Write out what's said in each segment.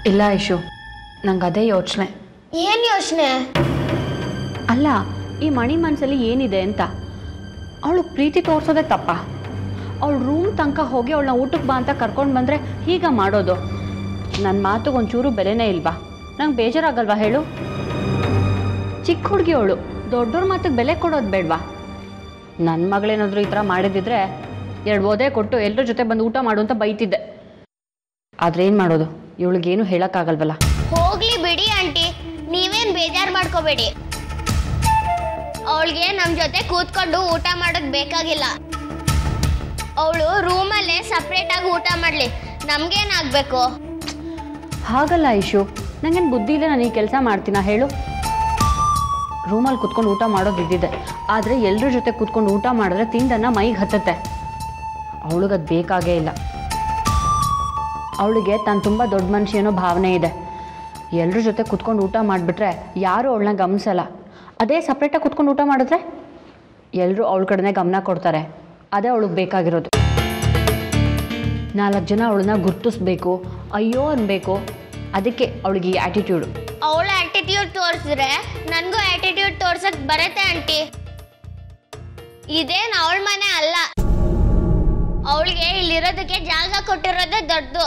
ಇಲ್ಲ ಐಶು ನಂಗೆ ಅದೇ ಯೋಚನೆ ಏನ್ ಯೋಚನೆ ಅಲ್ಲ ಈ ಮಣಿ ಮನಸ್ಸಲ್ಲಿ ಏನಿದೆ ಅಂತ ಅವಳು ಪ್ರೀತಿ ತೋರಿಸೋದೇ ತಪ್ಪ ಅವಳು ರೂಮ್ ತನಕ ಹೋಗಿ ಅವಳನ್ನ ಊಟಕ್ಕೆ ಬಾ ಅಂತ ಕರ್ಕೊಂಡು ಬಂದರೆ ಹೀಗ ಮಾಡೋದು ನನ್ನ ಮಾತುಗೆ ಒಂಚೂರು ಬೆಲೆನೇ ಇಲ್ವಾ ನಂಗೆ ಬೇಜಾರಾಗಲ್ವಾ ಹೇಳು ಚಿಕ್ಕ ಹುಡುಗಿ ಅವಳು ದೊಡ್ಡವ್ರ ಮಾತಿಗೆ ಬೆಲೆ ಕೊಡೋದು ಬೇಡವಾ ನನ್ನ ಮಗಳೇನಾದರೂ ಈ ಥರ ಮಾಡಿದಿದ್ರೆ ಎರಡು ಓದೇ ಕೊಟ್ಟು ಎಲ್ಲರ ಜೊತೆ ಬಂದು ಊಟ ಮಾಡು ಅಂತ ಬೈತಿದ್ದೆ ಆದ್ರೆ ಏನು ಮಾಡೋದು ಇವಳಿಗೇನು ಹೇಳೋಕ್ಕಾಗಲ್ವಲ್ಲ ಹೋಗ್ಲಿ ಬಿಡಿ ಆಂಟಿ ನೀವೇನ್ ಬೇಜಾರ್ ಮಾಡ್ಕೋಬೇಡಿ ಅವಳಿಗೆ ನಮ್ ಜೊತೆ ಕೂತ್ಕೊಂಡು ಊಟ ಮಾಡೋದ್ ಬೇಕಾಗಿಲ್ಲ ಅವಳು ರೂಮಲ್ಲೇ ಸಪ್ರೇಟ್ ಆಗಿ ಊಟ ಮಾಡ್ಲಿ ನಮ್ಗೇನಾಗ್ಬೇಕು ಹಾಗಲ್ಲ ಐಶು ನಂಗೇನು ಬುದ್ಧಿ ಇದೆ ನಾನು ಈ ಕೆಲಸ ಮಾಡ್ತೀನ ಹೇಳು ರೂಮಲ್ಲಿ ಕುತ್ಕೊಂಡು ಊಟ ಮಾಡೋದು ಇದ್ದಿದೆ ಆದರೆ ಎಲ್ಲರ ಜೊತೆ ಕೂತ್ಕೊಂಡು ಊಟ ಮಾಡಿದ್ರೆ ತಿಂಡನ್ನ ಮೈಗೆ ಹತ್ತತ್ತೆ ಅವಳಿಗದು ಬೇಕಾಗೇ ಇಲ್ಲ ಅವಳಿಗೆ ತಾನು ತುಂಬ ದೊಡ್ಡ ಮನುಷ್ಯ ಅನ್ನೋ ಭಾವನೆ ಇದೆ ಎಲ್ಲರ ಜೊತೆ ಕುತ್ಕೊಂಡು ಊಟ ಮಾಡಿಬಿಟ್ರೆ ಯಾರೂ ಅವಳನ್ನ ಗಮನಿಸಲ್ಲ ಅದೇ ಸಪ್ರೇಟಾಗಿ ಕುತ್ಕೊಂಡು ಊಟ ಮಾಡಿದ್ರೆ ಎಲ್ಲರೂ ಅವಳ ಕಡೆನೇ ಗಮನ ಕೊಡ್ತಾರೆ ಅದೇ ಅವಳಿಗೆ ಬೇಕಾಗಿರೋದು ನಾಲ್ಕು ಜನ ಅವಳನ್ನ ಗುರ್ತಿಸ್ಬೇಕು ಅಯ್ಯೋ ಅನ್ಬೇಕು ಅದಕ್ಕೆ ಅವಳಿಗೆ ಈ ಆ್ಯಟಿಟ್ಯೂಡು ಅವಳ ಆಟಿಟ್ಯೂಡ್ ತೋರಿಸಿದ್ರೆ ನನ್ಗೂ ಆಟಿಟ್ಯೂಡ್ ತೋರ್ಸಕ್ ಬರತ್ತೆ ಆಂಟಿ ಇದೇನ್ ಅವಳ ಮನೆ ಅಲ್ಲ ಅವಳಿಗೆ ಇಲ್ಲಿರೋದಕ್ಕೆ ಜಾಗ ಕೊಟ್ಟಿರೋದೇ ದೊಡ್ಡದು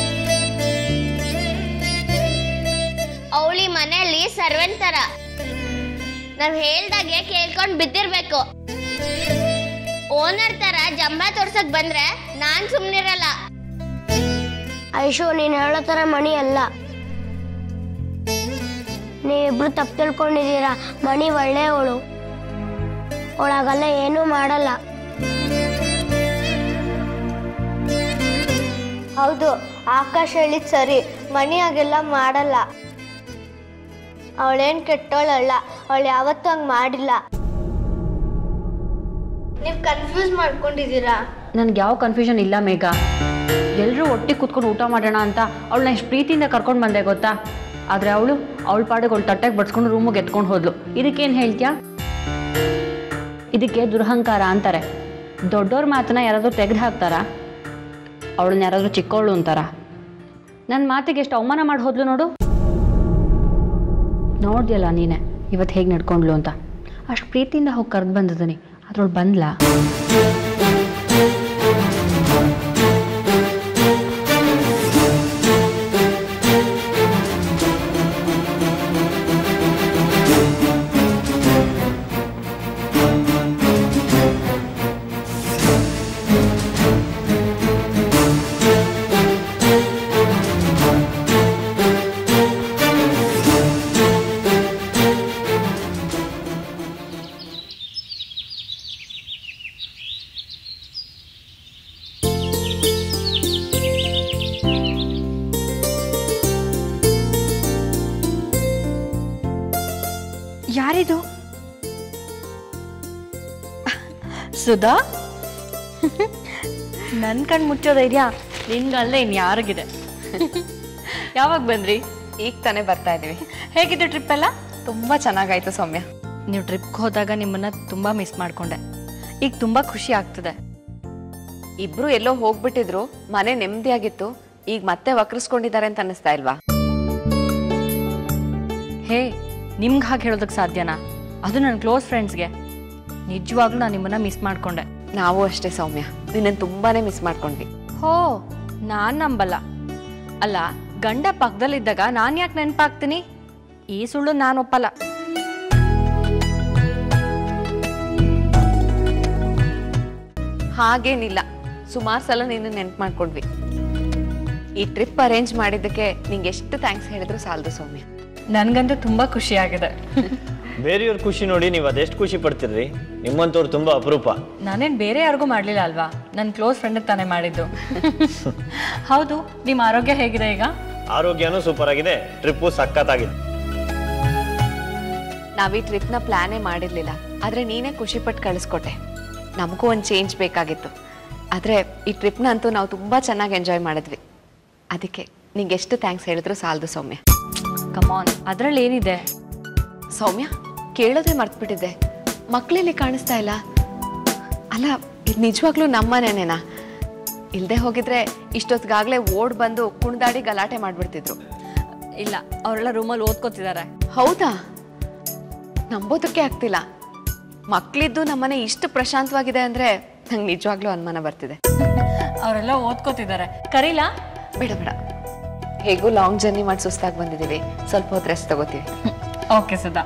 ಅವಳಿ ಮನೆಯಲ್ಲಿ ಸರ್ವೆಂಟ್ ತರ ನಾವ್ ಹೇಳ್ದಾಗೆ ಕೇಳ್ಕೊಂಡ್ ಬಿದ್ದಿರ್ಬೇಕು ಓನರ್ ತರ ಜಂಬ ತೋರ್ಸಕ್ ಬಂದ್ರೆ ನಾನ್ ಸುಮ್ನಿರಲ್ಲ ಐಶು ನೀನ್ ಹೇಳೋ ತರ ಮಣಿ ಅಲ್ಲ ನೀವಿಬ್ರು ತಪ್ಪು ತಿಳ್ಕೊಂಡಿದ್ದೀರಾ ಮಣಿ ಒಳ್ಳೆಯವಳು ಅವಳಾಗಲ್ಲ ಏನೂ ಮಾಡಲ್ಲ ಹೌದು ಆಕಾಶ್ ಹೇಳಿದ್ ಸರಿ ಮಣಿ ಹಾಗೆಲ್ಲ ಮಾಡಲ್ಲ ಅವಳೇನ್ ಕೆಟ್ಟೋಳಲ್ಲ ಅವಳು ಯಾವತ್ತೂ ಹಂಗ್ ಮಾಡಿಲ್ಲ ನೀವು ಕನ್ಫ್ಯೂಸ್ ಮಾಡ್ಕೊಂಡಿದ್ದೀರಾ ನನಗೆ ಯಾವ ಕನ್ಫ್ಯೂಷನ್ ಇಲ್ಲ ಮೇಘ ಎಲ್ಲರೂ ಒಟ್ಟಿಗೆ ಕೂತ್ಕೊಂಡು ಊಟ ಮಾಡೋಣ ಅಂತ ಅವಳನ್ನ ಎಷ್ಟು ಪ್ರೀತಿಯಿಂದ ಕರ್ಕೊಂಡು ಬಂದೆ ಗೊತ್ತಾ ಆದರೆ ಅವಳು ಅವಳ ಪಾಡಿಗೆ ಅವಳು ತಟ್ಟೆಗೆ ಬಡ್ಸ್ಕೊಂಡು ರೂಮಿಗೆ ಎತ್ಕೊಂಡು ಹೋದ್ಲು ಇದಕ್ಕೇನು ಹೇಳ್ತೀಯಾ ಇದಕ್ಕೆ ದುರಹಂಕಾರ ಅಂತಾರೆ ದೊಡ್ಡವ್ರ ಮಾತನ್ನ ಯಾರಾದರೂ ತೆಗೆದು ಹಾಕ್ತಾರಾ ಅವಳನ್ನ ಯಾರಾದರೂ ಚಿಕ್ಕವಳು ಅಂತಾರ ನನ್ನ ಮಾತಿಗೆ ಎಷ್ಟು ಅವಮಾನ ಮಾಡಿ ಹೋದ್ಲು ನೋಡು ನೋಡ್ದಿಯಲ್ಲ ನೀನೆ ಇವತ್ತು ಹೇಗೆ ನಡ್ಕೊಂಡ್ಲು ಅಂತ ಅಷ್ಟು ಪ್ರೀತಿಯಿಂದ ಹೋಗಿ ಕರೆದು ಬಂದಿದ್ದೀನಿ ಅದ್ರೊಳು ಬಂದ್ಲಾ ಯಾರಿದು ಸುಧಾ ನನ್ನ ಕಣ್ ಮುಚ್ಚೋ ಧೈರ್ಯ ನಿನ್ಗಲ್ಲದೆ ಇನ್ನು ಯಾರಿಗಿದೆ ಯಾವಾಗ ಬಂದ್ರಿ ಈಗ ತಾನೇ ಬರ್ತಾ ಇದೀವಿ ಹೇಗಿದೆ ಟ್ರಿಪ್ ಎಲ್ಲ ತುಂಬಾ ಚೆನ್ನಾಗಾಯ್ತು ಸೌಮ್ಯ ನೀವು ಟ್ರಿಪ್ಗೆ ಹೋದಾಗ ನಿಮ್ಮನ್ನ ತುಂಬ ಮಿಸ್ ಮಾಡ್ಕೊಂಡೆ ಈಗ ತುಂಬ ಖುಷಿ ಆಗ್ತದೆ ಇಬ್ರು ಎಲ್ಲೋ ಹೋಗ್ಬಿಟ್ಟಿದ್ರು ಮನೆ ನೆಮ್ಮದಿಯಾಗಿತ್ತು ಈಗ ಮತ್ತೆ ವಕ್ರಿಸ್ಕೊಂಡಿದ್ದಾರೆ ಅಂತ ಅನ್ನಿಸ್ತಾ ಇಲ್ವಾ ಹೇ ನಿಮ್ಗೆ ಹಾಗೆ ಹೇಳೋದಕ್ಕೆ ಸಾಧ್ಯನಾ ಅದು ನನ್ನ ಕ್ಲೋಸ್ ಫ್ರೆಂಡ್ಸ್ಗೆ ನಿಜವಾಗ್ಲೂ ನಾನು ನಿಮ್ಮನ್ನ ಮಿಸ್ ಮಾಡ್ಕೊಂಡೆ ನಾವು ಅಷ್ಟೇ ಸೌಮ್ಯ ನಿನ್ನನ್ನು ತುಂಬಾನೇ ಮಿಸ್ ಮಾಡ್ಕೊಂಡ್ವಿ ಹೋ ನಾನು ನಂಬಲ್ಲ ಅಲ್ಲ ಗಂಡ ಪಕ್ಕದಲ್ಲಿದ್ದಾಗ ನಾನು ಯಾಕೆ ನೆನಪಾಗ್ತೀನಿ ಈ ಸುಳ್ಳು ನಾನು ಒಪ್ಪಲ್ಲ ಹಾಗೇನಿಲ್ಲ ಸುಮಾರು ಸಲ ನಿನ್ನ ನೆನ್ಪು ಮಾಡ್ಕೊಂಡ್ವಿ ಈ ಟ್ರಿಪ್ ಅರೇಂಜ್ ಮಾಡಿದ್ದಕ್ಕೆ ನಿಂಗೆ ಎಷ್ಟು ಥ್ಯಾಂಕ್ಸ್ ಹೇಳಿದ್ರು ಸಾಲದು ಸೌಮ್ಯ ನನಗಂತೂ ತುಂಬ ಖುಷಿ ಆಗಿದೆ ಬೇರೆಯವ್ರ ಖುಷಿ ನೋಡಿ ನೀವು ಅದೆಷ್ಟು ಖುಷಿ ಪಡ್ತೀರಿ ನಿಮ್ಮಂಥವ್ರು ತುಂಬ ಅಪರೂಪ ನಾನೇನು ಬೇರೆ ಯಾರಿಗೂ ಮಾಡಲಿಲ್ಲ ಅಲ್ವಾ ನನ್ನ ಕ್ಲೋಸ್ ಫ್ರೆಂಡ್ ತಾನೇ ಮಾಡಿದ್ದು ಹೌದು ನಿಮ್ಮ ಆರೋಗ್ಯ ಹೇಗಿದೆ ಈಗ ಆರೋಗ್ಯನೂ ಸೂಪರ್ ಆಗಿದೆ ಟ್ರಿಪ್ಪು ಸಖತ್ತಾಗಿದೆ ನಾವ್ ಈ ಟ್ರಿಪ್ನ ಪ್ಲಾನೇ ಮಾಡಿರ್ಲಿಲ್ಲ ಆದ್ರೆ ನೀನೇ ಖುಷಿ ಪಟ್ಟು ಕಳಿಸ್ಕೊಟ್ಟೆ ನಮಗೂ ಒಂದು ಚೇಂಜ್ ಬೇಕಾಗಿತ್ತು ಆದ್ರೆ ಈ ಟ್ರಿಪ್ನ ಅಂತೂ ನಾವು ತುಂಬಾ ಚೆನ್ನಾಗಿ ಎಂಜಾಯ್ ಮಾಡಿದ್ವಿ ಅದಕ್ಕೆ ನಿಂಗೆ ಎಷ್ಟು ಥ್ಯಾಂಕ್ಸ್ ಹೇಳಿದ್ರು ಸಾಲದು ಸೌಮ್ಯ ಕಮಾನ್ ಅದರಲ್ಲಿ ಏನಿದೆ ಸೌಮ್ಯ ಕೇಳೋದೇ ಮರ್ತ್ಬಿಟ್ಟಿದ್ದೆ ಮಕ್ಕಳಲ್ಲಿ ಕಾಣಿಸ್ತಾ ಇಲ್ಲ ಅಲ್ಲ ಇದು ನಿಜವಾಗ್ಲೂ ನಮ್ಮನೇನೇನಾ ಇಲ್ದೆ ಹೋಗಿದ್ರೆ ಇಷ್ಟೊತ್ತಿಗಾಗಲೇ ಓಡ್ ಬಂದು ಕುಣಿದಾಡಿ ಗಲಾಟೆ ಮಾಡ್ಬಿಡ್ತಿದ್ರು ಇಲ್ಲ ಅವರೆಲ್ಲ ರೂಮಲ್ಲಿ ಓದ್ಕೋತಿದ್ದಾರೆ ಹೌದಾ ನಂಬೋದಕ್ಕೆ ಆಗ್ತಿಲ್ಲ ಮಕ್ಕಳಿದ್ದು ನಮ್ಮನೆ ಇಷ್ಟು ಪ್ರಶಾಂತವಾಗಿದೆ ಅಂದ್ರೆ ನಂಗೆ ನಿಜವಾಗ್ಲೂ ಅನುಮಾನ ಬರ್ತಿದೆ ಅವರೆಲ್ಲ ಓದ್ಕೋತಿದ್ದಾರೆ ಕರೀಲಾ ಬೇಡ ಬೇಡ ಹೇಗೂ ಲಾಂಗ್ ಜರ್ನಿ ಮಾಡಿ ಸುಸ್ತಾಗಿ ಬಂದಿದ್ದೀವಿ ಸ್ವಲ್ಪ ಹೊತ್ತು ರೆಸ್ಟ್ ತಗೋತೀವಿ ಓಕೆ ಸುಧಾ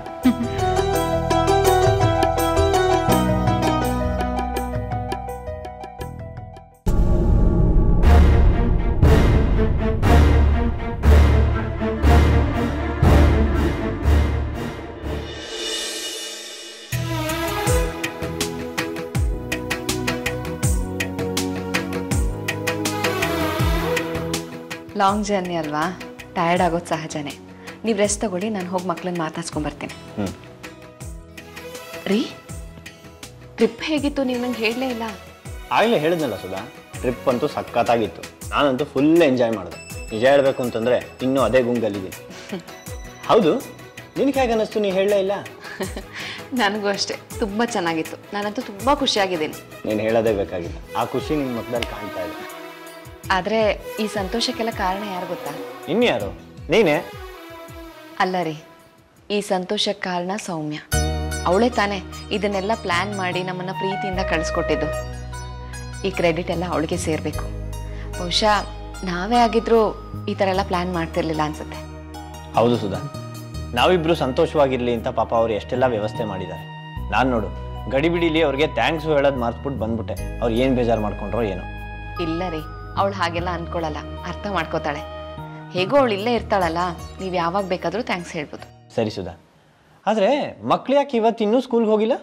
ಲಾಂಗ್ ಜರ್ನಿ ಅಲ್ವಾ ಟಯರ್ಡ್ ಆಗೋದು ಸಹಜನೇ ನೀವು ರೆಸ್ಟ್ ತಗೊಳ್ಳಿ ನಾನು ಹೋಗಿ ಮಕ್ಳನ್ನ ಮಾತಾಡ್ಸ್ಕೊಂಡ್ ಬರ್ತೀನಿ ಹ್ಞೂ ರೀ ಟ್ರಿಪ್ ಹೇಗಿತ್ತು ನೀವು ನಂಗೆ ಹೇಳಲೇ ಇಲ್ಲ ಆಗಲೇ ಹೇಳಿದ್ನಲ್ಲ ಸುಧಾ ಟ್ರಿಪ್ ಅಂತೂ ಸಖತ್ತಾಗಿತ್ತು ನಾನಂತೂ ಫುಲ್ ಎಂಜಾಯ್ ಮಾಡಿದೆ ನಿಜ ಹೇಳಬೇಕು ಅಂತಂದರೆ ಇನ್ನೂ ಅದೇ ಗುಂಗಲ್ಲಿದ್ದೀನಿ ಹೌದು ನಿನಗೆ ಹೇಗೆ ಅನ್ನಿಸ್ತು ನೀ ಹೇಳಲೇ ಇಲ್ಲ ನನಗೂ ಅಷ್ಟೇ ತುಂಬ ಚೆನ್ನಾಗಿತ್ತು ನಾನಂತೂ ತುಂಬ ಖುಷಿಯಾಗಿದ್ದೀನಿ ನೀನು ಹೇಳೋದೇ ಬೇಕಾಗಿಲ್ಲ ಆ ಖುಷಿ ನಿನ್ನ ಮುಖದಲ್ಲಿ ಕಾಣ್ತಾ ಇದೆ ಆದರೆ ಈ ಸಂತೋಷಕ್ಕೆಲ್ಲ ಕಾರಣ ಯಾರು ಗೊತ್ತಾ ಇನ್ಯಾರು ನೀನೇ ಅಲ್ಲ ರೀ ಈ ಸಂತೋಷಕ್ಕೆ ಕಾರಣ ಸೌಮ್ಯ ಅವಳೇ ತಾನೇ ಇದನ್ನೆಲ್ಲ ಪ್ಲ್ಯಾನ್ ಮಾಡಿ ನಮ್ಮನ್ನ ಪ್ರೀತಿಯಿಂದ ಕಳಿಸ್ಕೊಟ್ಟಿದ್ದು ಈ ಕ್ರೆಡಿಟ್ ಎಲ್ಲ ಅವಳಿಗೆ ಸೇರಬೇಕು ಬಹುಶಃ ನಾವೇ ಆಗಿದ್ರೂ ಈ ಥರ ಎಲ್ಲ ಪ್ಲ್ಯಾನ್ ಮಾಡ್ತಿರ್ಲಿಲ್ಲ ಅನ್ಸುತ್ತೆ ಹೌದು ಸುಧಾ ನಾವಿಬ್ರು ಸಂತೋಷವಾಗಿರ್ಲಿ ಅಂತ ಪಾಪ ಅವ್ರು ಎಷ್ಟೆಲ್ಲ ವ್ಯವಸ್ಥೆ ಮಾಡಿದ್ದಾರೆ ನಾನು ನೋಡು ಗಡಿಬಿಡಿಲಿ ಅವ್ರಿಗೆ ಥ್ಯಾಂಕ್ಸು ಹೇಳೋದು ಮರ್ತ್ಬಿಟ್ಟು ಬಂದ್ಬಿಟ್ಟೆ ಅವ್ರು ಏನು ಬೇಜಾರು ಮಾಡ್ಕೊಂಡ್ರೋ ಏನೋ ಇಲ್ಲ ರೀ ಅವಳು ಹಾಗೆಲ್ಲ ಅನ್ಕೊಳಲ್ಲ ಅರ್ಥ ಮಾಡ್ಕೋತಾಳೆ ಹೇಗೋ ಅವಳು ಇಲ್ಲೇ ಇರ್ತಾಳಲ್ಲ ನೀವು ಯಾವಾಗ ಬೇಕಾದರೂ ಥ್ಯಾಂಕ್ಸ್ ಹೇಳ್ಬೋದು ಸರಿ ಸುಧಾ ಆದರೆ ಮಕ್ಳು ಯಾಕೆ ಇವತ್ತು ಇನ್ನೂ ಸ್ಕೂಲ್ಗೆ ಹೋಗಿಲ್ಲ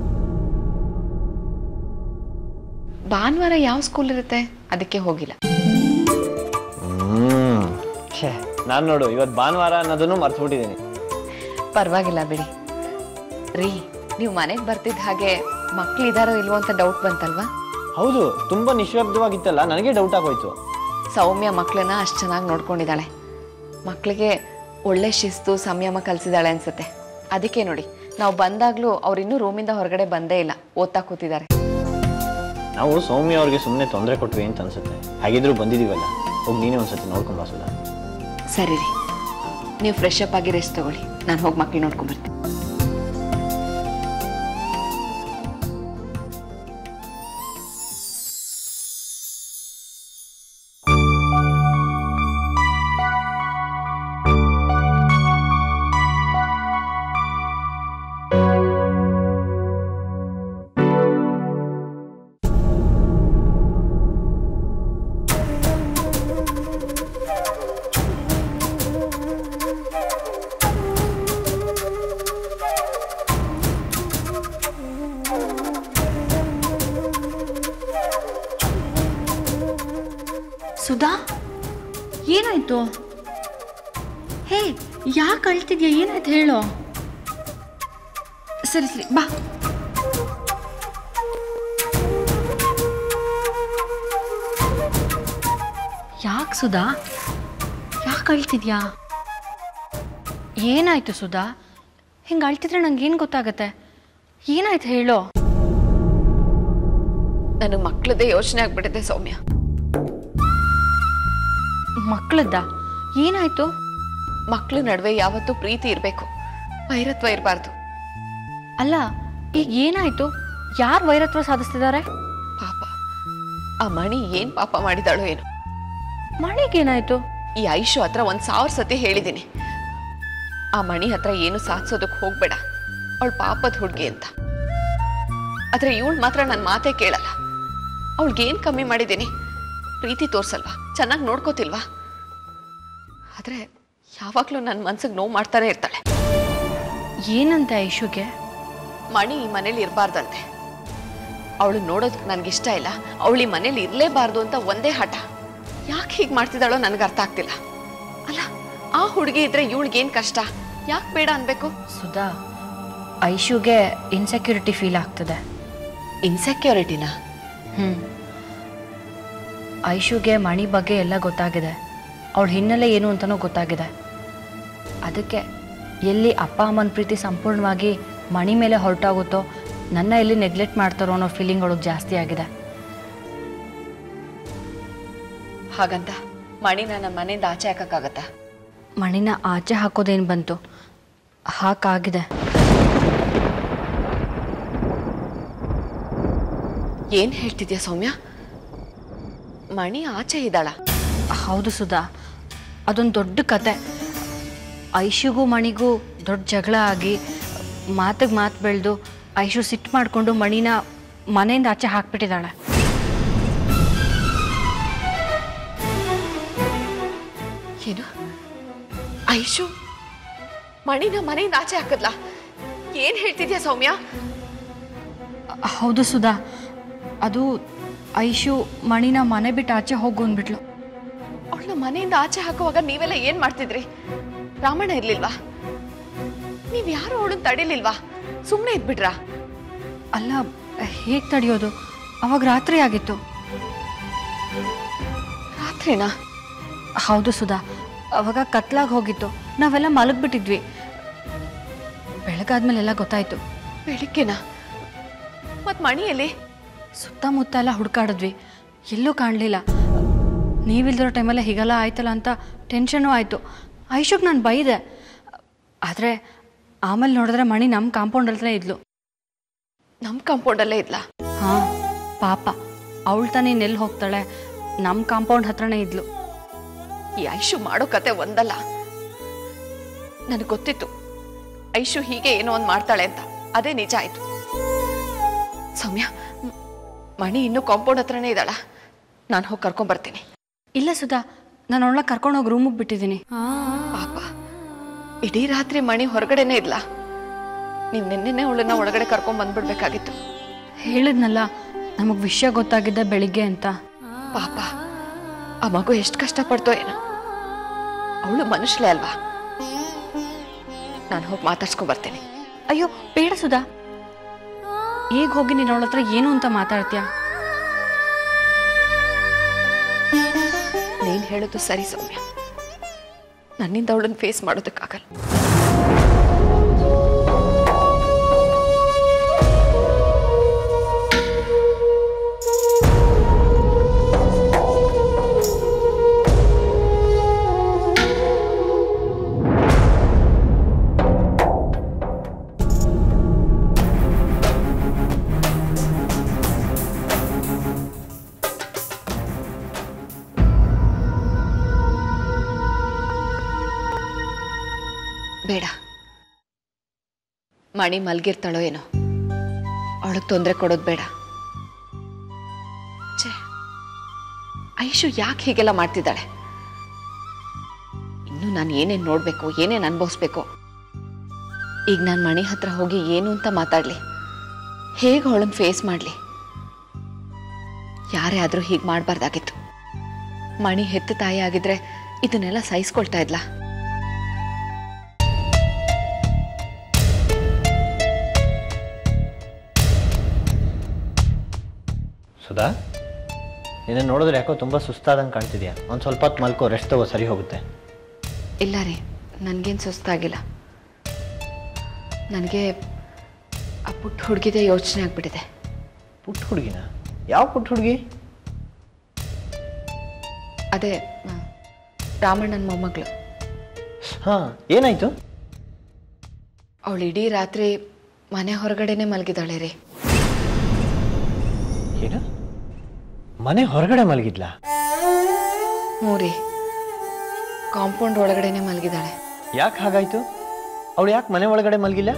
ಭಾನುವಾರ ಯಾವ ಸ್ಕೂಲ್ ಇರುತ್ತೆ ಅದಕ್ಕೆ ಹೋಗಿಲ್ಲ ನಾನು ನೋಡು ಇವತ್ತು ಭಾನುವಾರ ಅನ್ನೋದನ್ನು ಮರ್ತ್ಬಿಟ್ಟಿದ್ದೀನಿ ಪರವಾಗಿಲ್ಲ ಬಿಡಿ ರೀ ನೀವು ಮನೆಗೆ ಬರ್ತಿದ್ದ ಹಾಗೆ ಮಕ್ಳಿದಾರೋ ಇಲ್ವೋ ಅಂತ ಡೌಟ್ ಬಂತಲ್ವಾ ಹೌದು ತುಂಬ ನಿಶ್ಶಬ್ದವಾಗಿತ್ತಲ್ಲ ನನಗೆ ಡೌಟ್ ಆಗೋಯ್ತು ಸೌಮ್ಯ ಮಕ್ಕಳನ್ನ ಅಷ್ಟು ಚೆನ್ನಾಗಿ ನೋಡ್ಕೊಂಡಿದ್ದಾಳೆ ಮಕ್ಕಳಿಗೆ ಒಳ್ಳೆ ಶಿಸ್ತು ಸಂಯಮ ಕಲಿಸಿದಾಳೆ ಅನ್ಸುತ್ತೆ ಅದಕ್ಕೆ ನೋಡಿ ನಾವು ಬಂದಾಗ್ಲೂ ಅವ್ರಿನ್ನೂ ರೂಮಿಂದ ಹೊರಗಡೆ ಬಂದೇ ಇಲ್ಲ ಓದ್ತಾ ಕೂತಿದ್ದಾರೆ ನಾವು ಸೌಮ್ಯ ಅವ್ರಿಗೆ ಸುಮ್ಮನೆ ತೊಂದರೆ ಕೊಟ್ವಿ ಅಂತ ಅನ್ಸುತ್ತೆ ಹಾಗಿದ್ರೂ ಬಂದಿದ್ದೀವಲ್ಲ ಹೋಗಿ ನೀನೇ ಒಂದ್ಸತಿ ನೋಡ್ಕೊಂಬ ಸುಧಾ ಸರಿ ರೀ ನೀವು ಫ್ರೆಶ್ ಅಪ್ ಆಗಿ ರೆಸ್ಟ್ ತಗೊಳ್ಳಿ ನಾನು ಹೋಗಿ ಮಕ್ಳು ನೋಡ್ಕೊಂಬರ್ತೀನಿ ಸುಧಾ ಏನಾಯ್ತು ಹೇ ಯಾಕೆ ಅಳ್ತಿದ್ಯಾ ಏನಾಯ್ತು ಹೇಳು ಸರಿ ಸರಿ ಬಾ ಯಾಕೆ ಸುಧಾ ಯಾಕೆ ಅಳ್ತಿದ್ಯಾ ಏನಾಯ್ತು ಸುಧಾ ಹಿಂಗೆ ಅಳ್ತಿದ್ರೆ ನಂಗೆ ಏನು ಗೊತ್ತಾಗತ್ತೆ ಏನಾಯ್ತು ಹೇಳು ನನಗೆ ಮಕ್ಕಳದೇ ಯೋಚನೆ ಆಗ್ಬಿಟ್ಟಿದೆ ಸೌಮ್ಯ ಮಕ್ಕಳದ್ದ ಏನಾಯ್ತು ಮಕ್ಕಳ ನಡುವೆ ಯಾವತ್ತೂ ಪ್ರೀತಿ ಇರಬೇಕು ವೈರತ್ವ ಇರಬಾರ್ದು ಅಲ್ಲ ಈಗ ಏನಾಯ್ತು ಯಾರು ವೈರತ್ವ ಸಾಧಿಸ್ತಿದ್ದಾರೆ ಪಾಪ ಆ ಮಣಿ ಏನ್ ಪಾಪ ಮಾಡಿದಾಳೋ ಏನು ಮಣಿಗೇನಾಯ್ತು ಈ ಐಶು ಹತ್ರ ಒಂದ್ ಸಾವಿರ ಸತಿ ಹೇಳಿದ್ದೀನಿ ಆ ಮಣಿ ಹತ್ರ ಏನು ಸಾಧಿಸೋದಕ್ಕೆ ಹೋಗ್ಬೇಡ ಅವಳು ಪಾಪದ ಹುಡುಗಿ ಅಂತ ಆದ್ರೆ ಇವಳು ಮಾತ್ರ ನನ್ನ ಮಾತೇ ಕೇಳಲ್ಲ ಅವಳಿಗೇನು ಕಮ್ಮಿ ಮಾಡಿದ್ದೀನಿ ಪ್ರೀತಿ ತೋರ್ಸಲ್ವಾ ಚೆನ್ನಾಗಿ ನೋಡ್ಕೋತಿಲ್ವಾ ಆದ್ರೆ ಯಾವಾಗಲೂ ನನ್ನ ಮನ್ಸಿಗೆ ನೋವು ಮಾಡ್ತಾನೆ ಇರ್ತಾಳೆ ಏನಂತೆ ಐಶುಗೆ ಮಣಿ ಈ ಮನೇಲಿ ಇರಬಾರ್ದಂತೆ ಅವಳು ನೋಡೋದಕ್ಕೆ ನನಗಿಷ್ಟ ಇಲ್ಲ ಅವಳು ಈ ಮನೇಲಿ ಇರಲೇಬಾರ್ದು ಅಂತ ಒಂದೇ ಹಠ ಯಾಕೆ ಹೀಗೆ ಮಾಡ್ತಿದ್ದಾಳೋ ನನಗೆ ಅರ್ಥ ಆಗ್ತಿಲ್ಲ ಅಲ್ಲ ಆ ಹುಡುಗಿ ಇದ್ರೆ ಇವಳಿಗೇನು ಕಷ್ಟ ಯಾಕೆ ಬೇಡ ಅನ್ಬೇಕು ಸುಧಾ ಐಶುಗೆ ಇನ್ಸೆಕ್ಯೂರಿಟಿ ಫೀಲ್ ಆಗ್ತದೆ ಇನ್ಸೆಕ್ಯೂರಿಟಿನ ಹ್ಞೂ ಐಶುಗೆ ಮಣಿ ಬಗ್ಗೆ ಎಲ್ಲ ಗೊತ್ತಾಗಿದೆ ಅವಳ ಹಿನ್ನೆಲೆ ಏನು ಅಂತಲೂ ಗೊತ್ತಾಗಿದೆ ಅದಕ್ಕೆ ಎಲ್ಲಿ ಅಪ್ಪ ಅಮ್ಮನ ಪ್ರೀತಿ ಸಂಪೂರ್ಣವಾಗಿ ಮಣಿ ಮೇಲೆ ಹೊರಟಾಗುತ್ತೋ ನನ್ನ ಎಲ್ಲಿ ನೆಗ್ಲೆಕ್ಟ್ ಮಾಡ್ತಾರೋ ಅನ್ನೋ ಫೀಲಿಂಗ್ ಅವಳಿಗೆ ಜಾಸ್ತಿ ಆಗಿದೆ ಹಾಗಂತ ಮಣಿನ ನನ್ನ ಮನೆಯಿಂದ ಆಚೆ ಹಾಕಕ್ಕಾಗತ್ತಾ ಮಣಿನ ಆಚೆ ಹಾಕೋದೇನು ಬಂತು ಹಾಕಾಗಿದೆ ಏನು ಹೇಳ್ತಿದ್ಯಾ ಸೌಮ್ಯ ಮಣಿ ಆಚೆ ಇದ್ದಾಳ ಹೌದು ಸುಧಾ ಅದೊಂದು ದೊಡ್ಡ ಕತೆ ಐಶುಗೂ ಮಣಿಗೂ ದೊಡ್ಡ ಜಗಳ ಆಗಿ ಮಾತಿಗೆ ಮಾತು ಬೆಳೆದು ಐಶು ಸಿಟ್ಟು ಮಾಡಿಕೊಂಡು ಮಣಿನ ಮನೆಯಿಂದ ಆಚೆ ಹಾಕ್ಬಿಟ್ಟಿದ್ದಾಳೆ ಏನು ಐಶು ಮಣಿನ ಮನೆಯಿಂದ ಆಚೆ ಹಾಕದ್ಲಾ ಏನ್ ಹೇಳ್ತಿದ್ಯಾ ಸೌಮ್ಯ ಹೌದು ಸುಧಾ ಅದು ಐಶು ಮಣಿನ ಮನೆ ಬಿಟ್ಟು ಆಚೆ ಹೋಗು ಅಂದ್ಬಿಟ್ಲು ಅವಳನ್ನ ಮನೆಯಿಂದ ಆಚೆ ಹಾಕುವಾಗ ನೀವೆಲ್ಲ ಏನ್ ಮಾಡ್ತಿದ್ರಿ ರಾಮಣ್ಣ ಇರ್ಲಿಲ್ವಾ ನೀವ್ ಯಾರು ಅವಳನ್ನ ತಡಿಲಿಲ್ವಾ ಸುಮ್ಮನೆ ಇದ್ಬಿಟ್ರಾ ಅಲ್ಲ ಹೇಗೆ ತಡೆಯೋದು ಅವಾಗ ರಾತ್ರಿ ಆಗಿತ್ತು ರಾತ್ರಿನಾ ಹೌದು ಸುಧಾ ಅವಾಗ ಕತ್ಲಾಗಿ ಹೋಗಿತ್ತು ನಾವೆಲ್ಲ ಮಲಗ್ಬಿಟ್ಟಿದ್ವಿ ಬೆಳಗಾದ್ಮೇಲೆ ಎಲ್ಲ ಗೊತ್ತಾಯ್ತು ಬೆಳಿಗ್ಗೆನಾ ಮತ್ ಮಣಿಯಲ್ಲಿ ಸುತ್ತಮುತ್ತ ಎಲ್ಲ ಹುಡುಕಾಡಿದ್ವಿ ಎಲ್ಲೂ ಕಾಣಲಿಲ್ಲ ನೀವಿಲ್ದಿರೋ ಟೈಮಲ್ಲೇ ಹೀಗೆಲ್ಲ ಆಯ್ತಲ್ಲ ಅಂತ ಟೆನ್ಷನು ಆಯಿತು ಐಶುಕ್ ನಾನು ಬೈದೆ ಆದರೆ ಆಮೇಲೆ ನೋಡಿದ್ರೆ ಮಣಿ ನಮ್ಮ ಕಾಂಪೌಂಡ್ ಹತ್ರನೇ ಇದ್ಲು ನಮ್ ಕಾಂಪೌಂಡಲ್ಲೇ ಇದ್ಲಾ ಹಾಂ ಪಾಪ ಅವಳು ತಾನೇ ನೆಲ್ಲಿ ಹೋಗ್ತಾಳೆ ನಮ್ಮ ಕಾಂಪೌಂಡ್ ಹತ್ರನೇ ಇದ್ಲು ಈ ಐಶು ಮಾಡೋ ಕತೆ ಒಂದಲ್ಲ ನನಗೆ ಗೊತ್ತಿತ್ತು ಐಶು ಹೀಗೆ ಏನೋ ಒಂದು ಮಾಡ್ತಾಳೆ ಅಂತ ಅದೇ ನಿಜ ಆಯ್ತು ಸೌಮ್ಯ ಮ್- ಮಣಿ ಇನ್ನೂ ಕಾಂಪೌಂಡ್ ಹತ್ರನೇ ಇದ್ದಾಳ ನಾನು ಹೋಗಿ ಕರ್ಕೊಂಡ್ ಬರ್ತೀನಿ ಇಲ್ಲ ಸುಧಾ ನಾನು ಅವಳ ಕರ್ಕೊಂಡೋಗಿ ರೂಮಿಗೆ ಬಿಟ್ಟಿದ್ದೀನಿ ಪಾಪ ಇಡೀ ರಾತ್ರಿ ಮಣಿ ಹೊರಗಡೆನೇ ಇದ್ಲ ನೀವು ನಿನ್ನೆನೆ ಅವಳನ್ನ ಒಳಗಡೆ ಕರ್ಕೊಂಡ್ ಬಂದ್ಬಿಡ್ಬೇಕಾಗಿತ್ತು ಹೇಳಿದ್ನಲ್ಲ ನಮಗೆ ವಿಷಯ ಗೊತ್ತಾಗಿದ್ದ ಬೆಳಿಗ್ಗೆ ಅಂತ ಪಾಪ ಆ ಮಗು ಎಷ್ಟು ಕಷ್ಟಪಡ್ತೋ ಏನೋ ಅವಳು ಮನುಷ್ಯಲೇ ಅಲ್ವಾ ನಾನು ಹೋಗಿ ಮಾತಾಡ್ಸ್ಕೊಂಡ್ ಬರ್ತೀನಿ ಅಯ್ಯೋ ಬೇಡ ಸುಧಾ ಈಗ ಹೋಗಿ ನೀನು ಅವಳ ಹತ್ರ ಏನು ಅಂತ ಮಾತಾಡ್ತೀಯಾ ನೀನ್ ಹೇಳೋದು ಸರಿ ಸೌಮ್ಯ ನನ್ನಿಂದ ಅವಳನ್ನ ಫೇಸ್ ಮಾಡೋದಕ್ಕಾಗಲ್ಲ ಬೇಡ ಮಣಿ ಮಲ್ಗಿರ್ತಾಳೋ ಏನೋ ಅವಳಿಗೆ ತೊಂದರೆ ಕೊಡೋದು ಬೇಡ ಛೇ ಐಶು ಯಾಕೆ ಹೀಗೆಲ್ಲ ಮಾಡ್ತಿದ್ದಾಳೆ ಇನ್ನು ನಾನು ಏನೇನು ನೋಡಬೇಕು ಏನೇನು ಅನುಭವಿಸ್ಬೇಕು ಈಗ ನಾನು ಮಣಿ ಹತ್ರ ಹೋಗಿ ಏನು ಅಂತ ಮಾತಾಡಲಿ ಹೇಗೆ ಅವಳನ್ನ ಫೇಸ್ ಮಾಡಲಿ ಯಾರೇ ಆದರೂ ಹೀಗೆ ಮಾಡಬಾರ್ದಾಗಿತ್ತು ಮಣಿ ಹೆತ್ತ ತಾಯಿ ಆಗಿದ್ರೆ ಇದನ್ನೆಲ್ಲ ಸಹಿಸ್ಕೊಳ್ತಾ ಇದ್ಲಾ ಸುಧಾ ನಿನ್ನ ನೋಡಿದ್ರೆ ಯಾಕೋ ತುಂಬ ಸುಸ್ತಾದಂಗೆ ಕಾಣ್ತಿದ್ಯಾ ಒಂದು ಸ್ವಲ್ಪ ಹೊತ್ತು ಮಲ್ಕೋ ರೆಸ್ಟ್ ತಗೋ ಸರಿ ಹೋಗುತ್ತೆ ಇಲ್ಲ ರೀ ನನಗೇನು ಸುಸ್ತಾಗಿಲ್ಲ ನನಗೆ ಆ ಪುಟ್ಟ ಹುಡುಗಿದೇ ಯೋಚನೆ ಆಗ್ಬಿಟ್ಟಿದೆ ಪುಟ್ಟ ಹುಡುಗಿನ ಯಾವ ಪುಟ್ಟ ಹುಡುಗಿ ಅದೇ ಆ, ರಾಮಣ್ಣನ ಮೊಮ್ಮಗಳು ಹಾಂ ಏನಾಯಿತು ಅವಳು ಇಡೀ ರಾತ್ರಿ ಮನೆ ಹೊರಗಡೆನೆ ಮಲಗಿದಾಳೆ ರೀ ಏನು ಮನೆ ಹೊರಗಡೆ ಮಲಗಿದ್ಲಾ ಹ್ಞೂ ರೀ ಕಾಂಪೌಂಡ್ ಒಳಗಡೆನೆ ಮಲಗಿದಾಳೆ ಯಾಕೆ ಹಾಗಾಯ್ತು ಅವಳು ಯಾಕೆ ಮನೆ ಒಳಗಡೆ ಮಲಗಿಲ್ಲ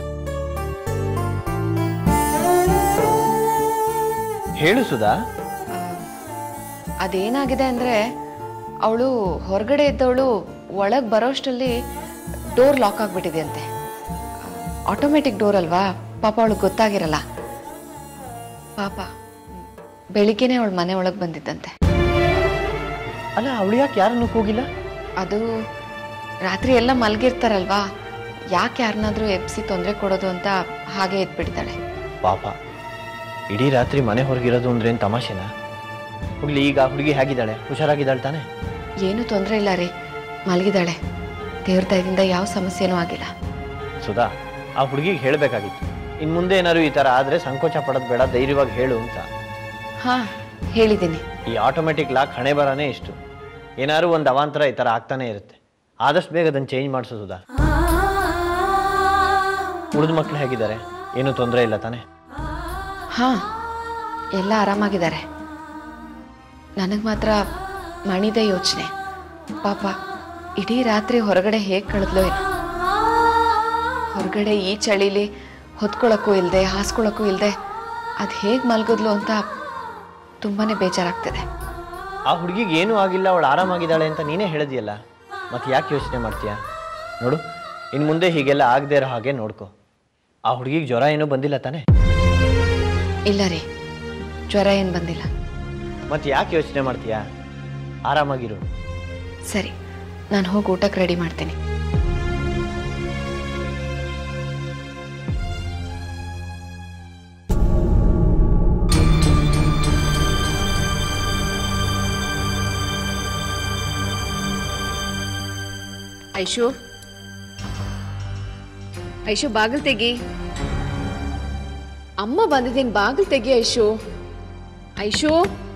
ಹೇಳು ಸುಧಾ ಅದೇನಾಗಿದೆ ಅಂದರೆ ಅವಳು ಹೊರಗಡೆ ಇದ್ದವಳು ಒಳಗೆ ಬರೋಷ್ಟರಲ್ಲಿ ಡೋರ್ ಲಾಕ್ ಆಗಿಬಿಟ್ಟಿದೆ ಅಂತೆ ಆಟೋಮೆಟಿಕ್ ಡೋರ್ ಅಲ್ವಾ ಪಾಪ ಅವಳಿಗೆ ಗೊತ್ತಾಗಿರಲ್ಲ ಪಾಪ ಬೆಳಿಗ್ಗೆನೆ ಅವಳು ಮನೆ ಒಳಗೆ ಬಂದಿದ್ದಂತೆ ಅಲ್ಲ ಅವಳು ಯಾಕೆ ಯಾರನ್ನು ಕೂಗಿಲ್ಲ ಅದು ರಾತ್ರಿ ಎಲ್ಲ ಮಲಗಿರ್ತಾರಲ್ವಾ ಯಾಕೆ ಯಾರನ್ನಾದ್ರೂ ಎಬ್ಸಿ ತೊಂದರೆ ಕೊಡೋದು ಅಂತ ಹಾಗೆ ಎದ್ಬಿಟ್ಟಿದ್ದಾಳೆ ಪಾಪ ಇಡೀ ರಾತ್ರಿ ಮನೆ ಹೊರಗಿರೋದು ಅಂದ್ರೆ ಏನು ತಮಾಷೆನಾ ಹೋಗ್ಲಿ ಈಗ ಹುಡುಗಿ ಹೇಗಿದ್ದಾಳೆ ಹುಷಾರಾಗಿದ್ದಾಳೆ ತಾನೆ ಏನೂ ತೊಂದರೆ ಇಲ್ಲ ರೀ ಮಲಗಿದ್ದಾಳೆ ದೇವ್ರ ದಯದಿಂದ ಯಾವ ಸಮಸ್ಯೆನೂ ಆಗಿಲ್ಲ ಸುಧಾ ಆ ಹುಡುಗಿಗೆ ಹೇಳಬೇಕಾಗಿತ್ತು ಇನ್ನು ಮುಂದೆ ಏನಾದ್ರು ಈ ಥರ ಆದರೆ ಸಂಕೋಚ ಪಡೋದು ಬೇಡ ಧೈರ್ಯವಾಗಿ ಹೇಳು ಅಂತ ಹಾಂ ಹೇಳಿದ್ದೀನಿ ಈ ಆಟೋಮೆಟಿಕ್ ಲಾಕ್ ಹಣೆ ಬರನೇ ಇಷ್ಟು ಏನಾದ್ರು ಒಂದು ಅವಾಂತರ ಈ ಥರ ಆಗ್ತಾನೆ ಇರುತ್ತೆ ಆದಷ್ಟು ಬೇಗ ಅದನ್ನು ಚೇಂಜ್ ಮಾಡಿಸು ಸುಧಾ ಉಳಿದ ಮಕ್ಳು ಹೇಗಿದ್ದಾರೆ ಏನೂ ತೊಂದರೆ ಇಲ್ಲ ತಾನೇ ಹಾಂ ಎಲ್ಲ ಆರಾಮಾಗಿದ್ದಾರೆ ನನಗೆ ಮಾತ್ರ ಮಣಿದೆ ಯೋಚನೆ ಪಾಪ ಇಡೀ ರಾತ್ರಿ ಹೊರಗಡೆ ಹೇಗೆ ಕಳೆದ್ಲೋ ಏನೋ ಹೊರಗಡೆ ಈ ಚಳಿಲಿ ಹೊತ್ಕೊಳ್ಳೋಕ್ಕೂ ಇಲ್ಲದೆ ಹಾಸ್ಕೊಳ್ಳೋಕ್ಕೂ ಇಲ್ಲದೆ ಅದು ಹೇಗೆ ಮಲ್ಗಿದ್ಲು ಅಂತ ತುಂಬಾ ಬೇಜಾರಾಗ್ತದೆ ಆ ಹುಡುಗಿಗೆ ಏನೂ ಆಗಿಲ್ಲ ಅವಳು ಆರಾಮಾಗಿದ್ದಾಳೆ ಅಂತ ನೀನೇ ಹೇಳಿದ್ಯಲ್ಲ ಮತ್ತೆ ಯಾಕೆ ಯೋಚನೆ ಮಾಡ್ತೀಯಾ ನೋಡು ಇನ್ನು ಮುಂದೆ ಹೀಗೆಲ್ಲ ಆಗದೆ ಇರೋ ಹಾಗೆ ನೋಡ್ಕೊ ಆ ಹುಡುಗಿಗೆ ಜ್ವರ ಏನೂ ಬಂದಿಲ್ಲ ತಾನೇ ಇಲ್ಲ ರೀ ಜ್ವರ ಏನು ಬಂದಿಲ್ಲ ಮತ್ತೆ ಯಾಕೆ ಯೋಚನೆ ಮಾಡ್ತೀಯಾ ಆರಾಮಾಗಿರು ಸರಿ ನಾನು ಹೋಗಿ ಊಟಕ್ಕೆ ರೆಡಿ ಮಾಡ್ತೀನಿ ಐಶು ಐಶು ಬಾಗಿಲು ತೆಗಿ ಅಮ್ಮ ಬಂದಿದ್ದೀನಿ ಬಾಗಿಲು ತೆಗಿ ಐಶು ಐಶು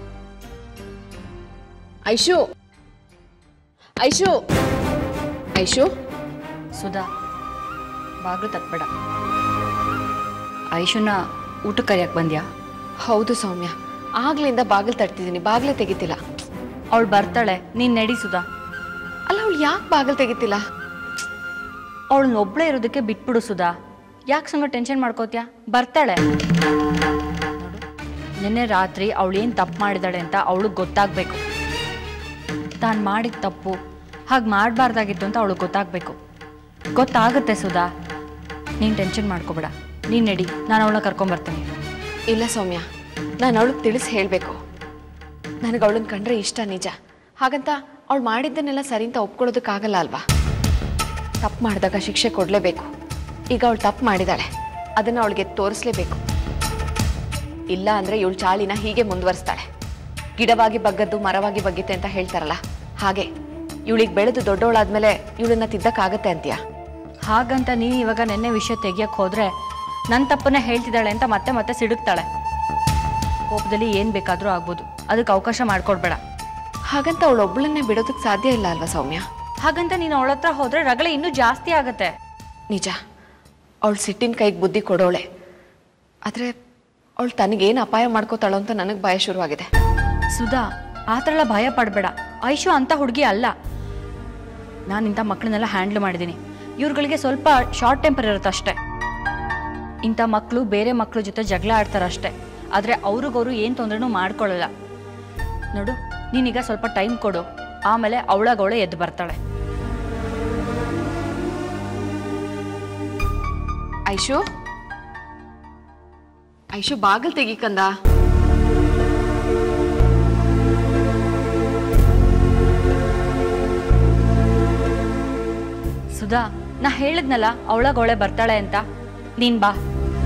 ಐಶು ಐಶು ಐಶು ಸುಧಾ ಬಾಗಿಲು ತಟ್ಬೇಡ ಐಶುನ ಊಟಕ್ಕೆ ಕರಿಯಕ್ಕೆ ಬಂದ್ಯಾ ಹೌದು ಸೌಮ್ಯ ಆಗ್ಲಿಂದ ಬಾಗಿಲು ತಟ್ತಿದ್ದೀನಿ ಬಾಗಿಲೇ ತೆಗಿತಿಲ್ಲ ಅವಳು ಬರ್ತಾಳೆ ನೀನು ನಡಿ ಸುಧಾ ಅಲ್ಲ ಅವಳು ಯಾಕೆ ಬಾಗಿಲು ತೆಗಿತಿಲ್ಲ ಅವಳನ್ನ ಒಬ್ಳೇ ಇರೋದಕ್ಕೆ ಬಿಟ್ಬಿಡು ಸುಧಾ ಯಾಕೆ ಸಂಗ ಟೆನ್ಷನ್ ಮಾಡ್ಕೋತ್ಯಾ ಬರ್ತಾಳೆ ನೋಡು ನಿನ್ನೆ ರಾತ್ರಿ ಅವಳು ಏನು ತಪ್ಪು ಮಾಡಿದಾಳೆ ಅಂತ ಅವಳಿಗೆ ಗೊತ್ತಾಗಬೇಕು ತಾನು ಮಾಡಿದ ತಪ್ಪು ಹಾಗೆ ಮಾಡಬಾರ್ದಾಗಿತ್ತು ಅಂತ ಅವಳಿಗೆ ಗೊತ್ತಾಗಬೇಕು ಗೊತ್ತಾಗುತ್ತೆ ಸುಧಾ ನೀನು ಟೆನ್ಷನ್ ಮಾಡ್ಕೋಬೇಡ ನೀನು ನಡಿ ನಾನು ಅವಳನ್ನ ಕರ್ಕೊಂಬರ್ತೀನಿ ಇಲ್ಲ ಸೌಮ್ಯ ನಾನು ಅವಳಿಗೆ ತಿಳಿಸಿ ಹೇಳಬೇಕು ನನಗೆ ಅವಳನ್ನ ಕಂಡ್ರೆ ಇಷ್ಟ ನಿಜ ಹಾಗಂತ ಅವಳು ಮಾಡಿದ್ದನ್ನೆಲ್ಲ ಸರಿ ಅಂತ ಒಪ್ಕೊಳ್ಳೋದಕ್ಕಾಗಲ್ಲ ಅಲ್ವಾ ತಪ್ಪು ಮಾಡಿದಾಗ ಶಿಕ್ಷೆ ಕೊಡಲೇಬೇಕು ಈಗ ಅವಳು ತಪ್ಪು ಮಾಡಿದಾಳೆ ಅದನ್ನು ಅವಳಿಗೆ ತೋರಿಸ್ಲೇಬೇಕು ಇಲ್ಲ ಅಂದರೆ ಇವಳು ಚಾಳಿನ ಹೀಗೆ ಮುಂದುವರಿಸ್ತಾಳೆ ಗಿಡವಾಗಿ ಬಗ್ಗದ್ದು ಮರವಾಗಿ ಬಗ್ಗಿತೆ ಅಂತ ಹೇಳ್ತಾರಲ್ಲ ಹಾಗೆ ಇವಳಿಗೆ ಬೆಳೆದು ದೊಡ್ಡವಳಾದ್ಮೇಲೆ ಇವಳನ್ನ ತಿದ್ದಕ್ಕಾಗತ್ತೆ ಅಂತೀಯ ಹಾಗಂತ ನೀನು ಇವಾಗ ನೆನ್ನೆ ವಿಷಯ ತೆಗಿಯಕ್ಕೆ ಹೋದರೆ ನನ್ನ ತಪ್ಪನ್ನೇ ಹೇಳ್ತಿದ್ದಾಳೆ ಅಂತ ಮತ್ತೆ ಮತ್ತೆ ಸಿಡುಕ್ತಾಳೆ ಕೋಪದಲ್ಲಿ ಏನು ಬೇಕಾದರೂ ಆಗ್ಬೋದು ಅದಕ್ಕೆ ಅವಕಾಶ ಮಾಡಿಕೊಡ್ಬೇಡ ಹಾಗಂತ ಅವಳು ಒಬ್ಬಳನ್ನೇ ಬಿಡೋದಕ್ಕೆ ಸಾಧ್ಯ ಇಲ್ಲ ಅಲ್ವಾ ಸೌಮ್ಯ ಹಾಗಂತ ನೀನು ಅವಳ ಹತ್ರ ಹೋದರೆ ರಗಳೆ ಇನ್ನೂ ಜಾಸ್ತಿ ಆಗತ್ತೆ ನಿಜ ಅವಳು ಸಿಟ್ಟಿನ ಕೈಗೆ ಬುದ್ಧಿ ಕೊಡೋಳೆ ಆದರೆ ಅವಳು ತನಗೇನು ಅಪಾಯ ಮಾಡ್ಕೋತಾಳೋ ಅಂತ ನನಗೆ ಭಯ ಶುರುವಾಗಿದೆ ಸುಧಾ ಆ ಥರ ಎಲ್ಲ ಭಯ ಪಡಬೇಡ ಐಶು ಅಂತ ಹುಡುಗಿ ಅಲ್ಲ ನಾನು ಇಂಥ ಮಕ್ಕಳನ್ನೆಲ್ಲ ಹ್ಯಾಂಡ್ಲ್ ಮಾಡಿದ್ದೀನಿ ಇವ್ರುಗಳಿಗೆ ಸ್ವಲ್ಪ ಶಾರ್ಟ್ ಟೆಂಪರ್ ಇರುತ್ತೆ ಅಷ್ಟೇ ಇಂಥ ಮಕ್ಕಳು ಬೇರೆ ಮಕ್ಕಳ ಜೊತೆ ಜಗಳ ಆಡ್ತಾರೆ ಅಷ್ಟೇ ಆದರೆ ಅವ್ರಿಗವರು ಏನು ತೊಂದರೆನೂ ಮಾಡ್ಕೊಳ್ಳಲ್ಲ ನೋಡು ನೀನೀಗ ಸ್ವಲ್ಪ ಟೈಮ್ ಕೊಡು ಆಮೇಲೆ ಅವಳಾಗವಳೆ ಎದ್ದು ಬರ್ತಾಳೆ ಐಶು ಐಶು ಬಾಗಿಲು ತೆಗಿಕಂದ ಸುಧಾ ನಾ ಹೇಳಿದ್ನಲ್ಲ ಅವಳಾಗವಳೆ ಬರ್ತಾಳೆ ಅಂತ ನೀನ್ ಬಾ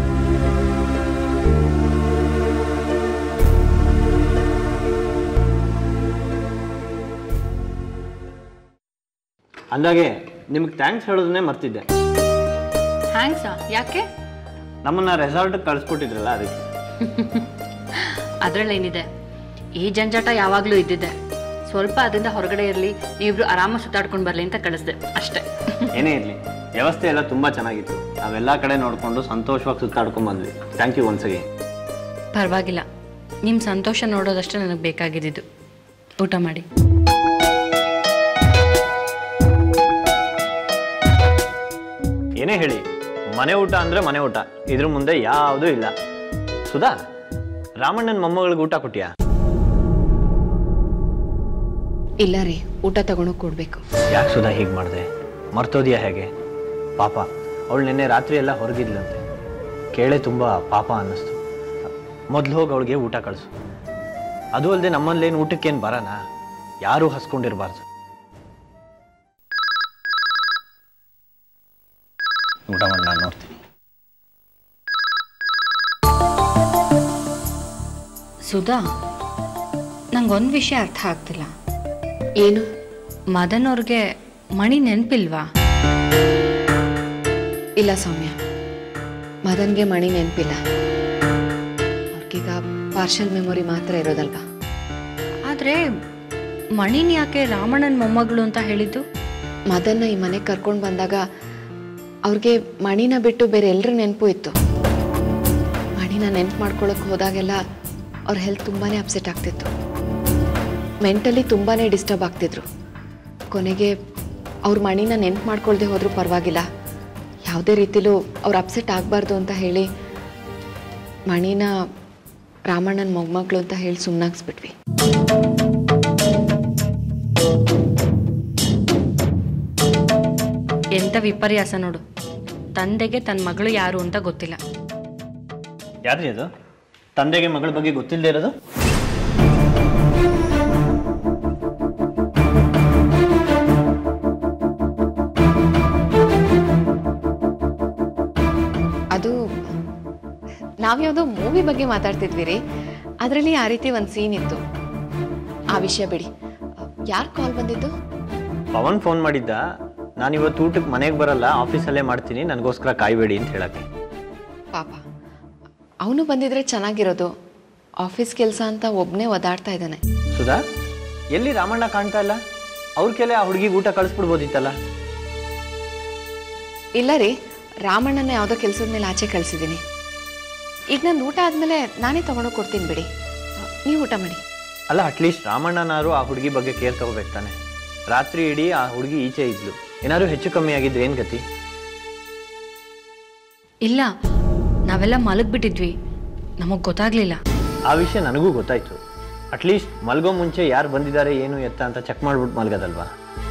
ಅಂದಾಗೆ ನಿಮ್ಗೆ ಥ್ಯಾಂಕ್ಸ್ ಹೇಳೋದನ್ನೇ ಮರ್ತಿದ್ದೆ ಥ್ಯಾಂಕ್ಸಾ ಯಾಕೆ ನಮ್ಮನ್ನ ರೆಸಾರ್ಟ್ಗೆ ಕಳಿಸ್ಕೊಟ್ಟಿದ್ರಲ್ಲ ಅದಕ್ಕೆ ಅದರಲ್ಲೇನಿದೆ ಈ ಜಂಜಾಟ ಯಾವಾಗಲೂ ಇದ್ದಿದ್ದೆ ಸ್ವಲ್ಪ ಅದರಿಂದ ಹೊರಗಡೆ ಇರಲಿ ನೀವಿಬ್ರು ಆರಾಮಾಗಿ ಸುತ್ತಾಡ್ಕೊಂಡು ಬರಲಿ ಅಂತ ಕಳಿಸ್ದೆ ಅಷ್ಟೇ ಏನೇ ಇರಲಿ ವ್ಯವಸ್ಥೆ ಎಲ್ಲ ತುಂಬ ಚೆನ್ನಾಗಿತ್ತು ನಾವೆಲ್ಲ ಕಡೆ ನೋಡಿಕೊಂಡು ಸಂತೋಷವಾಗಿ ಸುತ್ತಾಡ್ಕೊಂಡು ಬಂದ್ವಿ ಥ್ಯಾಂಕ್ ಯು ಒನ್ಸ್ ಅಗೇನ್ ಪರವಾಗಿಲ್ಲ ನಿಮ್ಮ ಸಂತೋಷ ನೋಡೋದಷ್ಟೇ ನನಗೆ ಬೇಕಾಗಿದ್ದಿದ್ದು ಊಟ ಮಾಡಿ ಏನೇ ಹೇಳಿ ಮನೆ ಊಟ ಅಂದರೆ ಮನೆ ಊಟ ಇದ್ರ ಮುಂದೆ ಯಾವುದೂ ಇಲ್ಲ ಸುಧಾ ರಾಮಣ್ಣನ ಮೊಮ್ಮಗಳಿಗೆ ಊಟ ಕೊಟ್ಟಿಯಾ ಇಲ್ಲ ರೀ ಊಟ ತಗೊಂಡು ಕೊಡ್ಬೇಕು ಯಾಕೆ ಸುಧಾ ಹೀಗೆ ಮಾಡಿದೆ ಮರ್ತೋದಿಯಾ ಹೇಗೆ ಪಾಪ ಅವಳು ನಿನ್ನೆ ರಾತ್ರಿ ಎಲ್ಲ ಹೊರಗಿದ್ಲಂತೆ ಕೇಳೇ ತುಂಬ ಪಾಪ ಅನ್ನಿಸ್ತು ಮೊದಲು ಹೋಗಿ ಅವಳಿಗೆ ಊಟ ಕಳಿಸು ಅದು ಅಲ್ಲದೆ ನಮ್ಮಲ್ಲೇನು ಊಟಕ್ಕೇನು ಬರೋಣ ಯಾರೂ ಹಸ್ಕೊಂಡಿರಬಾರ್ದು ಊಟ ಮಾಡಿ ನಾನು ನೋಡ್ತೀನಿ ಸುಧಾ ನಂಗೊಂದು ವಿಷಯ ಅರ್ಥ ಆಗ್ತಿಲ್ಲ ಏನು ಮದನ್ ಅವ್ರಿಗೆ ಮಣಿ ನೆನಪಿಲ್ವಾ ಇಲ್ಲ ಸೌಮ್ಯ ಮದನ್ಗೆ ಮಣಿ ನೆನಪಿಲ್ಲ ಅವ್ರಿಗೀಗ ಪಾರ್ಷಲ್ ಮೆಮೊರಿ ಮಾತ್ರ ಇರೋದಲ್ವಾ ಆದರೆ ಮಣಿನ ಯಾಕೆ ರಾಮಣ್ಣನ ಮೊಮ್ಮಗಳು ಅಂತ ಹೇಳಿದ್ದು ಮದನ್ನ ಈ ಮನೆಗೆ ಕರ್ಕೊಂಡು ಬಂದಾಗ ಅವ್ರಿಗೆ ಮಣಿನ ಬಿಟ್ಟು ಬೇರೆ ಎಲ್ಲರ ನೆನಪು ಇತ್ತು ಮಣಿನ ನೆನ್ಪು ಮಾಡ್ಕೊಳಕ್ಕೆ ಹೋದಾಗೆಲ್ಲ ಅವ್ರ ಹೆಲ್ತ್ ತುಂಬಾ ಅಪ್ಸೆಟ್ ಆಗ್ತಿತ್ತು ಮೆಂಟಲಿ ತುಂಬಾ ಡಿಸ್ಟರ್ಬ್ ಆಗ್ತಿದ್ರು ಕೊನೆಗೆ ಅವ್ರ ಮಣಿನ ನೆನ್ಪು ಮಾಡ್ಕೊಳ್ದೆ ಹೋದ್ರೂ ಪರವಾಗಿಲ್ಲ ಯಾವುದೇ ರೀತಿಲೂ ಅವ್ರು ಅಪ್ಸೆಟ್ ಆಗಬಾರ್ದು ಅಂತ ಹೇಳಿ ಮಣಿನ ರಾಮಣ್ಣನ ಮೊಮ್ಮಗಳು ಅಂತ ಹೇಳಿ ಸುಮ್ಮನಾಗಿಸ್ಬಿಟ್ವಿ ಎಂಥ ವಿಪರ್ಯಾಸ ನೋಡು ತಂದೆಗೆ ತನ್ನ ಮಗಳು ಯಾರು ಅಂತ ಗೊತ್ತಿಲ್ಲ ಯಾದ್ರಿ ಅದು ತಂದೆಗೆ ಮಗಳ ಬಗ್ಗೆ ಗೊತ್ತಿಲ್ಲದೆ ಇರೋದು ಅದು ನಾವ್ಯಾವುದೋ ಮೂವಿ ಬಗ್ಗೆ ಮಾತಾಡ್ತಿದ್ವಿ ರೀ ಅದರಲ್ಲಿ ಆ ರೀತಿ ಒಂದು ಸೀನ್ ಇತ್ತು ಆ ವಿಷಯ ಬಿಡಿ ಯಾರು ಕಾಲ್ ಬಂದಿದ್ದು ಪವನ್ ಫೋನ್ ಮಾಡಿದ್ದ ನಾನು ಇವತ್ತು ಊಟಕ್ಕೆ ಮನೆಗೆ ಬರಲ್ಲ ಆಫೀಸಲ್ಲೇ ಮಾಡ್ತೀನಿ ನನಗೋಸ್ಕರ ಕಾಯ್ಬೇಡಿ ಅಂತ ಹೇಳಕ್ಕೆ ಪಾಪ ಅವನು ಬಂದಿದ್ರೆ ಚೆನ್ನಾಗಿರೋದು ಆಫೀಸ್ ಕೆಲಸ ಅಂತ ಒಬ್ಬನೇ ಒದಾಡ್ತಾ ಇದ್ದಾನೆ ಸುಧಾ ಎಲ್ಲಿ ರಾಮಣ್ಣ ಕಾಣ್ತಾ ಇಲ್ಲ ಅವ್ರ ಕೆಲೆ ಆ ಹುಡುಗಿಗೆ ಊಟ ಕಳಿಸ್ಬಿಡ್ಬೋದಿತ್ತಲ್ಲ ಇಲ್ಲ ರೀ ರಾಮಣ್ಣನ ಯಾವುದೋ ಕೆಲಸದ ಮೇಲೆ ಆಚೆ ಕಳಿಸಿದ್ದೀನಿ ಈಗ ನಂದು ಊಟ ಆದಮೇಲೆ ನಾನೇ ತಗೊಂಡೋಗಿ ಕೊಡ್ತೀನಿ ಬಿಡಿ ನೀವು ಊಟ ಮಾಡಿ ಅಲ್ಲ ಅಟ್ಲೀಸ್ಟ್ ರಾಮಣ್ಣನಾರು ಆ ಹುಡುಗಿ ಬಗ್ಗೆ ಕೇರ್ ತಗೋಬೇಕು ತಾನೆ ರಾತ್ರಿ ಇಡೀ ಆ ಹುಡುಗಿ ಈಚೆ ಇದ್ಲು ಏನಾದ್ರು ಹೆಚ್ಚು ಕಮ್ಮಿ ಆಗಿದ್ರೆ ಏನು ಗತಿ ಇಲ್ಲ ನಾವೆಲ್ಲ ಮಲಗ್ಬಿಟ್ಟಿದ್ವಿ ನಮಗೆ ಗೊತ್ತಾಗ್ಲಿಲ್ಲ ಆ ವಿಷಯ ನನಗೂ ಗೊತ್ತಾಯ್ತು ಅಟ್ಲೀಸ್ಟ್ ಮಲ್ಗೋ ಮುಂಚೆ ಯಾರು ಬಂದಿದ್ದಾರೆ ಏನು ಎತ್ತ ಅಂತ ಚೆಕ್ ಮಾಡ್ಬಿಟ್ಟು ಮಲ್ಗೋದಲ್ವಾ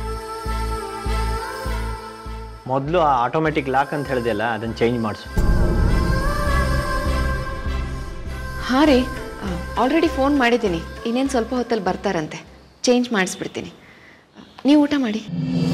ಮೊದಲು ಆ ಆಟೋಮೆಟಿಕ್ ಲಾಕ್ ಅಂತ ಹೇಳಿದೆ ಅಲ್ಲ ಅದನ್ನು ಚೇಂಜ್ ಮಾಡಿಸು ಹಾಂ ರೀ ಆಲ್ರೆಡಿ ಫೋನ್ ಮಾಡಿದ್ದೀನಿ ಇನ್ನೇನು ಸ್ವಲ್ಪ ಹೊತ್ತಲ್ಲಿ ಬರ್ತಾರಂತೆ ಚೇಂಜ್ ಮಾಡಿಸ್ಬಿಡ್ತೀನಿ ನೀವು ಊಟ ಮಾಡಿ